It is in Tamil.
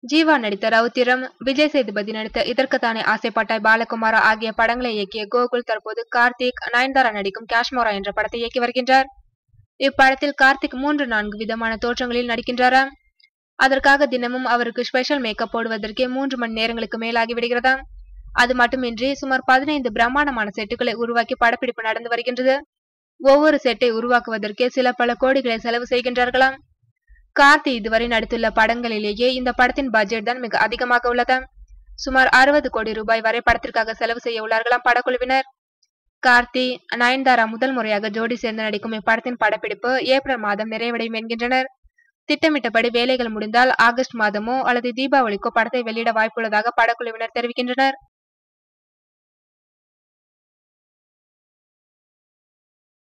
ஜீவா நடித்த ரவுத்திரம் விஜய் சேதுபதி நடித்த இதற்குத்தானே ஆசைப்பட்டாய் பாலகுமாரா ஆகிய படங்களை இயக்கிய கோகுல் தற்போது கார்த்திக் நயன்தாரா நடிக்கும் காஷ்மோரா என்ற படத்தை இயக்கி வருகின்றார் இப்படத்தில் கார்த்திக் மூன்று நான்கு விதமான தோற்றங்களில் நடிக்கின்றாராம் அதற்காக தினமும் அவருக்கு ஸ்பெஷல் மேக்கப் போடுவதற்கே மூன்று மணி நேரங்களுக்கு மேலாகி விடுகிறதாம் அது மட்டுமின்றி சுமார் பதினைந்து பிரம்மாண்டமான செட்டுகளை உருவாக்கி படப்பிடிப்பு நடந்து வருகின்றது ஒவ்வொரு செட்டை உருவாக்குவதற்கே சில பல கோடிகளை செலவு செய்கின்றார்களாம் கார்த்தி இதுவரை நடித்துள்ள படங்களிலேயே இந்த படத்தின் பட்ஜெட் தான் மிக அதிகமாக உள்ளதாம் சுமார் அறுபது கோடி ரூபாய் வரை படத்திற்காக செலவு செய்ய உள்ளார்களாம் படக்குழுவினர் கார்த்தி நயன்தாரா முதல் முறையாக ஜோடி சேர்ந்து நடிக்கும் இப்படத்தின் படப்பிடிப்பு ஏப்ரல் மாதம் நிறைவடையும் என்கின்றனர் திட்டமிட்டபடி வேலைகள் முடிந்தால் ஆகஸ்ட் மாதமோ அல்லது தீபாவளிக்கோ படத்தை வெளியிட வாய்ப்புள்ளதாக படக்குழுவினர் தெரிவிக்கின்றனர்